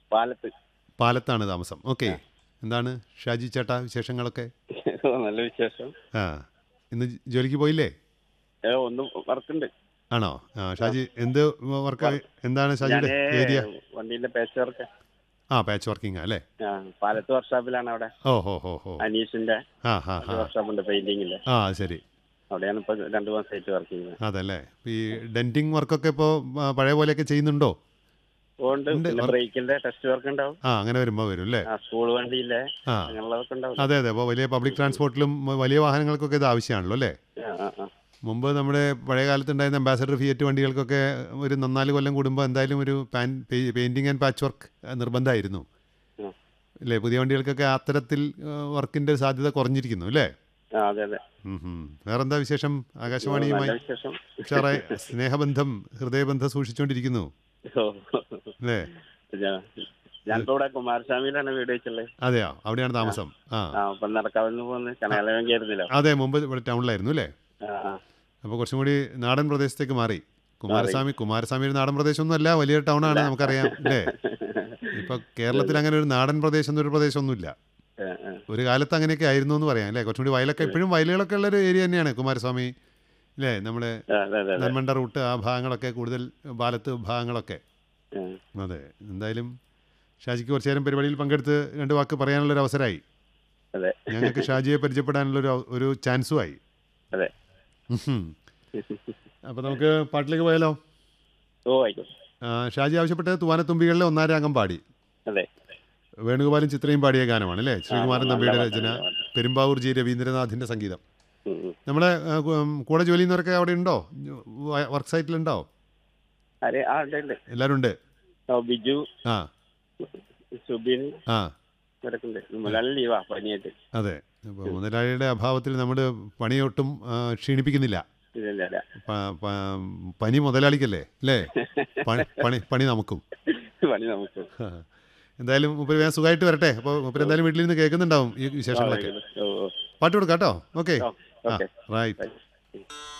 പാലത്ത് പാലത്താണ് താമസം ഓക്കെ എന്താണ് ഷാജി ചേട്ടാ വിശേഷങ്ങളൊക്കെ നല്ല വിശേഷം ആ ഇന്ന് ജോലിക്ക് പോയില്ലേ ഏ ഒന്നും വർക്കുണ്ട് ആണോ ആ ഷാജി എന്ത് വർക്ക് എന്താണ് ഷാജിയുടെ ഞാന് ഏരിയ വണ്ടീന്റെ പേച്ച് വർക്ക് ആ പാച്ച് വർക്കിംഗ് അല്ലേ ആ പാലത്ത് വർക്ക്ഷോപ്പിലാണ് അവിടെ ഓ ഹോ ഹോ ഹോ അനീഷിന്റെ ആ ഹാ ഹാ വർക്ക്ഷോപ്പ് ഉണ്ട് പെയിന്റിങ്ങിന്റെ ആ ശരി അവിടെയാണ് ഇപ്പൊ രണ്ടു മാസമായിട്ട് വർക്ക് ചെയ്യുന്നത് അതല്ലേ ഈ ഡെന്റിങ് വർക്കൊക്കെ ഇപ്പോൾ പഴയ പോലെയൊക്കെ ചെയ്യുന്നുണ്ടോ അതുകൊണ്ട് ഉണ്ട്. പിന്നെ ബ്രേക്കിന്റെ ടെസ്റ്റ് വർക്ക് ഉണ്ടാവും ആ അങ്ങനെ വരുമ്പോൾ വരും അല്ലേ ആ സ്കൂൾ വണ്ടിയിലെ ആ അങ്ങനെയുള്ളതൊക്കെ ഉണ്ടാവും അതെ അതെ അപ്പോൾ വലിയ പബ്ലിക് ട്രാൻസ്പോർട്ടിലും വലിയ വാഹനങ്ങൾക്കൊക്കെ ഇത് ആവശ്യമാണല്ലോ അല്ലേ ആ ആ ആ മുമ്പ് നമ്മുടെ പഴയ കാലത്ത് ഉണ്ടായിരുന്ന അംബാസഡർ ഫിയറ്റ് വണ്ടികൾക്കൊക്കെ ഒരു നന്നാല് കൊല്ലം കൂടുമ്പോൾ എന്തായാലും ഒരു pan painting and patch work നിർബന്ധമായിരുന്നു ഉം. അല്ലേ പുതിയ വണ്ടികൾക്കൊക്കെ അത്തരത്തിൽ വർക്കിൻ്റെ സാധ്യത കുറഞ്ഞിരിക്കുന്നു അല്ലേ ആ അതെ അതെ ഉം ഹും. വേറെന്താ വിശേഷം നല്ല ആകാശവാണിയുമായി വിശേഷം ഉഷാറായി സ്നേഹബന്ധം ഹൃദയബന്ധം സൂക്ഷിച്ചുകൊണ്ടിരിക്കുന്നു ഓ. അല്ലേ ഞാൻ- ഞാനിപ്പോ ഇവിടെ കുമാരസ്വാമിയിലാണ് വീട് വെച്ചുള്ളത് അതെയോ അവിടെയാണ് താമസം ആ ആ അപ്പം നടക്കാവുന്ന പോകുന്നത് കനകാലം കയറുന്നില്ല അതെ മുമ്പ് ഇവിടെ ടൗണിലായിരുന്നു അല്ലേ ആ ആ അപ്പോൾ കുറച്ചും കൂടി നാടൻ പ്രദേശത്തേക്ക് മാറി കുമാരസ്വാമി കുമാരസ്വാമി ഒരു നാടൻ പ്രദേശമൊന്നും അല്ല വലിയ ടൗണാണ് നമുക്കറിയാം അല്ലേ ഇപ്പൊ കേരളത്തിൽ അങ്ങനെ ഒരു നാടൻ പ്രദേശം എന്നൊരു പ്രദേശമൊന്നുമില്ല ആ, ആ. ഒരു കാലത്ത് അങ്ങനെയൊക്കെ ആയിരുന്നു എന്ന് പറയാം അല്ലേ കുറച്ചും കൂടി വയലൊക്കെ ഇപ്പോഴും വയലുകളൊക്കെ ഉള്ള ഒരു ഏരിയ തന്നെയാണ് കുമാരസ്വാമി അല്ലേ നമ്മുടെ ആ, അതെ അതെ അതെ നന്മണ്ട റൂട്ട് ആ ഭാഗങ്ങളൊക്കെ കൂടുതൽ ബാലത്ത് ഭാഗങ്ങളൊക്കെ ആ. അതെ എന്തായാലും ഷാജിക്ക് കുറച്ചു നേരം പരിപാടിയിൽ പങ്കെടുത്ത് രണ്ട് വാക്ക് പറയാനുള്ളൊരു അവസരമായി അതെ ഞങ്ങൾക്ക് ഷാജിയെ പരിചയപ്പെടാനുള്ളൊരു അവ- ഒരു ചാൻസും ആയി അതെ അപ്പോൾ നമുക്ക് പാട്ടിലേക്ക് പോയാലോ ഓ ആയിക്കോട്ടെ ആ, ഷാജി ആവശ്യപ്പെട്ടത് തൂവാനത്തുമ്പികളിലെ ഒന്നാം രാഗം പാടി അതെ വേണുഗോപാലും ചിത്രയും പാടിയ ഗാനമാണ് അല്ലേ ശ്രീകുമാരൻ നല്ല തമ്പിയുടെ പാട്ടാണ്, രചന നല്ല പാട്ടാണ്. പെരുമ്പാവൂർ ജി രവീന്ദ്രനാഥിന്റെ സംഗീതം ഉം, ഉം. നമ്മളെ ആ, കു- ഉം, കൂടെ ജോലി ചെയ്യുന്നവരൊക്കെ അവിടെ ഉണ്ടോ വ- വർക്ക് സൈറ്റിലുണ്ടോ ആരെ ആ ഉണ്ട് ഉണ്ട് എല്ലാവരും ഉണ്ട് ഓ ബിജു ആ സുബിൻ ആ ഇവരൊക്കെ ഉണ്ട് മുലാലി ലീവാ പനിയായിട്ട് അതെ അപ്പോൾ മുതലാളിയുടെ അഭാവത്തിൽ നമ്മൾ പണിയൊട്ടും ആ, ക്ഷീണിപ്പിക്കുന്നില്ല ഇല്ല ഇല്ല ഇല്ല പ- പ- പനി മുതലാളിക്കല്ലേ അല്ലേ പണി പണി പണി നമുക്കും പണി നമുക്ക് ആ. എന്തായാലും മുപ്പര് വേഗം സുഖമായിട്ട് വരട്ടെ അപ്പോൾ മുപ്പര് എന്തായാലും വീട്ടിൽ നിന്ന് കേൾക്കുന്നുണ്ടാവും ഈ ആ, വിശേഷങ്ങളൊക്കെ ആയിക്കോട്ടെ. ഓ ഓ പാട്ട് കൊടുക്കാം കേട്ടോ ഓക്കെ ഓ, ഓക്കെ റൈറ്റ് ബൈ.